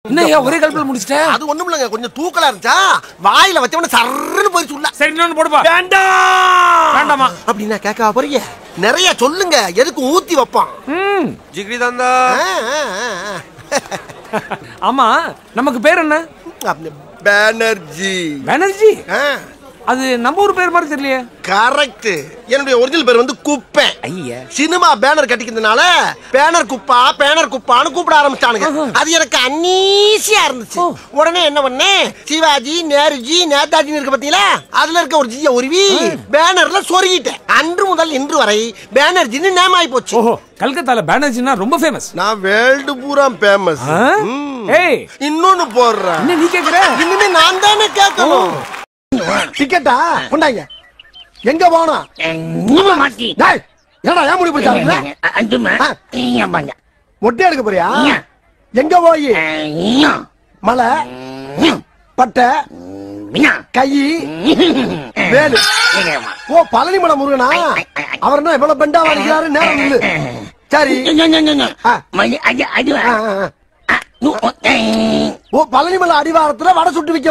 என்ன ஒரே கல்பில் முடிச்சிட்ட அது ஒண்ணும் இல்லைங்க கொஞ்சம் தூக்கலா இருந்துச்சா வாயில வச்சவன சர்ன்னு போய் சொல்ல சரி இன்னொன்னு போடுப்பா வேண்டாம் வேண்டாமா அப்படின்னா கேட்க போறீங்க நிறைய சொல்லுங்க எதுக்கு ஊத்தி வைப்பான் ம் ஜிகிரி தந்தா ஆ, ஆ, ஆ, ஆ. ஆமா நமக்கு பேர் என்ன அப்படி பேனர்ஜி பானர்ஜி ஆ அது நம்ம ஊர் பேர் மாதிரி தெரியலையே கரெக்ட் என்னுடைய ஒரிஜினல் பேர் வந்து குப்பை ஐயா சினிமா பேனர் கட்டிக்கிறதுனால பேனர் குப்பா பேனர் குப்பான்னு கூப்பிட ஆரம்பிச்சானுங்க அது எனக்கு அன்னீசியா இருந்துச்சு உடனே என்ன பண்ணேன் சிவாஜி நேருஜி நேதாஜி இருக்கு பாத்தீங்களா அதுல இருக்க ஒரு ஜிய உருவி பேனர்ல சொருகிட்டேன் அன்று முதல் இன்று வரை பேனர்ஜின்னு நேம் ஆகி போச்சு ஓஹோ கல்கத்தால பானர்ஜினா ரொம்ப ஃபேமஸ் நான் வேர்ல்டு பூரா ஃபேமஸ் ஏய் இன்னொன்னு போடுறேன் என்ன நீ கேக்குற இனிமே நான் தானே கேட்கணும் டிக்கெட்டா கொண்டாங்க எங்க போனோம் டேய், என்னடா ஏன் முடி பிடிச்சாங்க மொட்டை எடுக்க போறியா எங்க போய் மலை பட்டை கை வேலு ஓ பழனி மலை முருகனா அவர் என்ன இவ்வளவு பெண்டா வலிக்கிறாரு நேரம் நில்லு சரி ஆ. ஆ, ஆ, ஆ. ஓ பழனி மலை அடிவாரத்துல வடை சுட்டு விக்க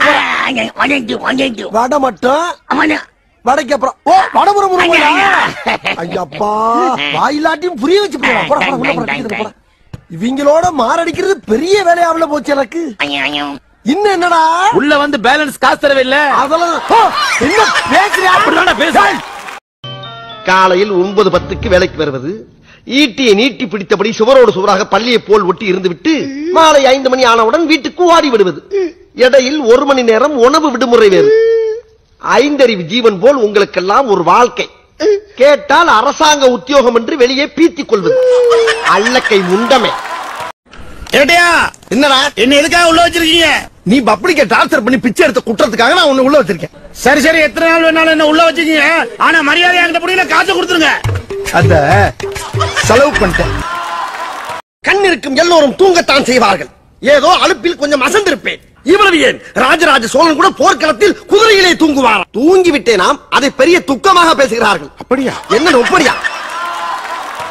போற வடை மட்டும் வடைக்கு அப்புறம் ஓ வடமுறை முருகனா ஐயப்பா வாயிலாட்டியும் புரிய வச்சு போடா போடா போடா உள்ள போடா டிக்கெட் போடா இவங்களோட மாரடிக்கிறது பெரிய வேலையாவுல போச்சு எனக்கு இன்னும் என்னடா உள்ள வந்து பேலன்ஸ் காசு தரவில்லை அதெல்லாம் ஓ, என்ன பேசுறியா அப்படிதான்டா பேசுறேன். காலையில் ஒன்பது பத்துக்கு வேலைக்கு வருவது ஈட்டியை நீட்டி பிடித்தபடி சுவரோடு சுவராக பள்ளியை போல் ஒட்டி இருந்துவிட்டு மாலை ஐந்து மணி ஆனவுடன் வீட்டுக்கு ஓடி விடுவது இடையில் ஒரு மணி நேரம் உணவு விடுமுறை வேறு ஐந்தறிவு ஜீவன் போல் உங்களுக்கெல்லாம் ஒரு வாழ்க்கை கேட்டால் அரசாங்க உத்தியோகம் என்று வெளியே பீத்திக் கொள்வது அல்லக்கை முண்டமே ஏட்டையா என்னடா என்ன எதுக்காக உள்ள வச்சிருக்கீங்க நீ பப்ளிக்க டார்ச்சர் பண்ணி பிச்சை எடுத்த குற்றத்துக்காக நான் உன்னை உள்ள வச்சிருக்கேன் சரி சரி எத்தனை நாள் வேணாலும் என்ன உள்ள வச்சிருக்கீங்க ஆனா மரியாதை என்கிட்ட போனீங்கன்னா காசு கொடுத்துருங்க அத செலவு பண்ணிட்டேன் கண் இருக்கும் எல்லோரும் தூங்கத்தான் செய்வார்கள் ஏதோ அலுப்பில் கொஞ்சம் அசந்திருப்பேன் இவ்வளவு ஏன் ராஜராஜ சோழன் கூட போர்க்களத்தில் குதிரையிலே தூங்குவார் தூங்கி விட்டேனாம் அதை பெரிய துக்கமாக பேசுகிறார்கள் அப்படியா என்ன ஒப்படியா